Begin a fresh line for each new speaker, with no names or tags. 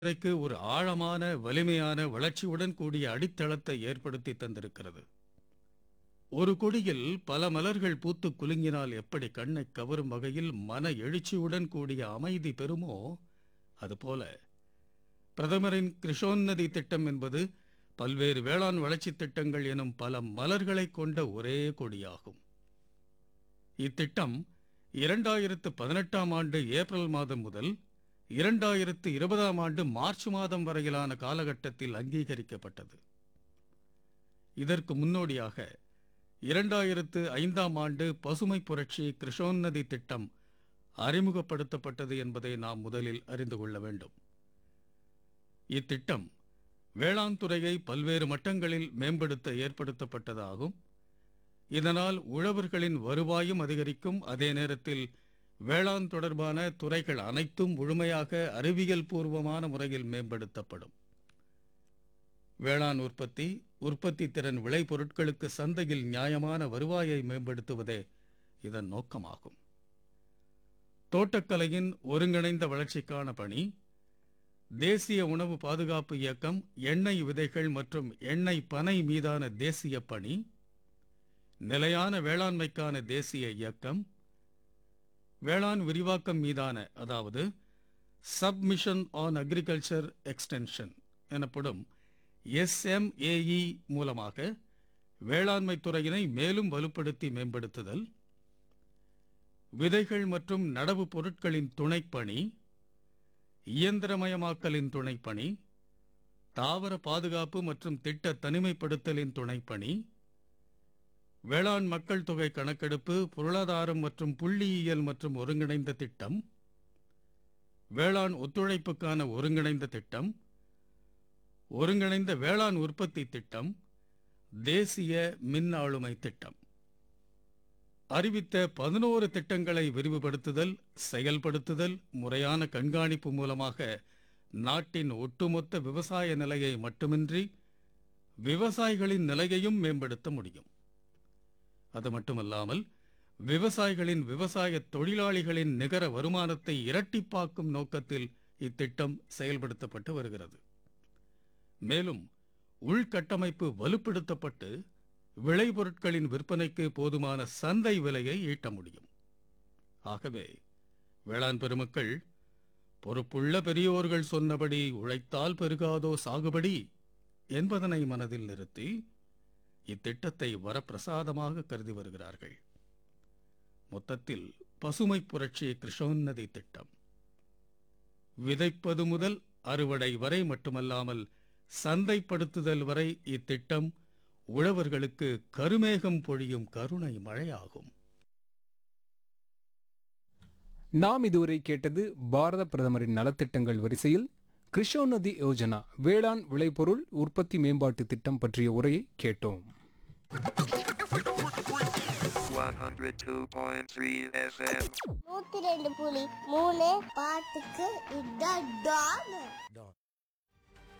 துறைக்கு ஒரு ஆழமான வலிமையான வளர்ச்சியுடன் கூடிய அடித்தளத்தை ஏற்படுத்தி தந்திருக்கிறது ஒரு கொடியில் பல மலர்கள் பூத்து குலுங்கினால் எப்படி கண்ணை கவரும் வகையில் மன எழுச்சியுடன் கூடிய அமைதி பெறுமோ அதுபோல பிரதமரின் கிருஷோன்னதி திட்டம் என்பது பல்வேறு வேளாண் வளர்ச்சித் திட்டங்கள் எனும் பல மலர்களை கொண்ட ஒரே கொடியாகும் இத்திட்டம் இரண்டாயிரத்து பதினெட்டாம் ஆண்டு ஏப்ரல் மாதம் முதல் இரண்டாயிரத்து இருபதாம் ஆண்டு மார்ச் மாதம் வரையிலான காலகட்டத்தில் அங்கீகரிக்கப்பட்டது இதற்கு முன்னோடியாக இரண்டாயிரத்து ஐந்தாம் ஆண்டு பசுமை புரட்சி கிருஷோன்னதி திட்டம் அறிமுகப்படுத்தப்பட்டது என்பதை நாம் முதலில் அறிந்து கொள்ள வேண்டும் இத்திட்டம் வேளாண் துறையை பல்வேறு மட்டங்களில் மேம்படுத்த ஏற்படுத்தப்பட்டதாகும் இதனால் உழவர்களின் வருவாயும் அதிகரிக்கும் அதே நேரத்தில் வேளாண் தொடர்பான துறைகள் அனைத்தும் முழுமையாக அறிவியல் பூர்வமான முறையில் மேம்படுத்தப்படும் வேளாண் உற்பத்தி உற்பத்தி திறன் விளைபொருட்களுக்கு சந்தையில் நியாயமான வருவாயை மேம்படுத்துவதே இதன் நோக்கமாகும் தோட்டக்கலையின் ஒருங்கிணைந்த வளர்ச்சிக்கான பணி தேசிய உணவு பாதுகாப்பு இயக்கம் எண்ணெய் விதைகள் மற்றும் எண்ணெய் பனை மீதான தேசிய பணி நிலையான வேளாண்மைக்கான தேசிய இயக்கம் வேளாண் விரிவாக்கம் மீதான அதாவது சப்மிஷன் ஆன் அக்ரிகல்ச்சர் எக்ஸ்டென்ஷன் எனப்படும் எஸ்எம்ஏஇ மூலமாக வேளாண்மை துறையினை மேலும் வலுப்படுத்தி மேம்படுத்துதல் விதைகள் மற்றும் நடவு பொருட்களின் துணைப்பணி இயந்திரமயமாக்கலின் துணைப்பணி தாவர பாதுகாப்பு மற்றும் திட்ட தனிமைப்படுத்தலின் துணைப்பணி வேளாண் மக்கள் தொகை கணக்கெடுப்பு பொருளாதாரம் மற்றும் புள்ளியியல் மற்றும் ஒருங்கிணைந்த திட்டம் வேளாண் ஒத்துழைப்புக்கான ஒருங்கிணைந்த திட்டம் ஒருங்கிணைந்த வேளாண் உற்பத்தி திட்டம் தேசிய மின் ஆளுமை திட்டம் அறிவித்த பதினோரு திட்டங்களை விரிவுபடுத்துதல் செயல்படுத்துதல் முறையான கண்காணிப்பு மூலமாக நாட்டின் ஒட்டுமொத்த விவசாய நிலையை மட்டுமின்றி விவசாயிகளின் நிலையையும் மேம்படுத்த முடியும் அது மட்டுமல்லாமல் விவசாயிகளின் விவசாய தொழிலாளிகளின் நிகர வருமானத்தை இரட்டிப்பாக்கும் நோக்கத்தில் இத்திட்டம் செயல்படுத்தப்பட்டு வருகிறது மேலும் உள்கட்டமைப்பு வலுப்படுத்தப்பட்டு விளைபொருட்களின் விற்பனைக்கு போதுமான சந்தை விலையை ஈட்ட முடியும் ஆகவே வேளாண் பெருமக்கள் பொறுப்புள்ள பெரியோர்கள் சொன்னபடி உழைத்தால் பெருகாதோ சாகுபடி என்பதனை மனதில் நிறுத்தி இத்திட்டத்தை வரப்பிரசாதமாக கருதி வருகிறார்கள் மொத்தத்தில் பசுமை புரட்சி கிருஷோன்னதி திட்டம் விதைப்பது முதல் அறுவடை வரை மட்டுமல்லாமல் சந்தைப்படுத்துதல் வரை இத்திட்டம் உழவர்களுக்கு கருமேகம் பொழியும் கருணை மழையாகும்
நாம் இதுவரை கேட்டது பாரத பிரதமரின் நலத்திட்டங்கள் வரிசையில் கிருஷோநதி யோஜனா வேளாண் விளைபொருள் உற்பத்தி மேம்பாட்டு திட்டம் பற்றிய உரையை கேட்டோம்
102.3 FM.
நூத்தி ரெண்டு புலி மூணு பாட்டுக்கு இதான் டான்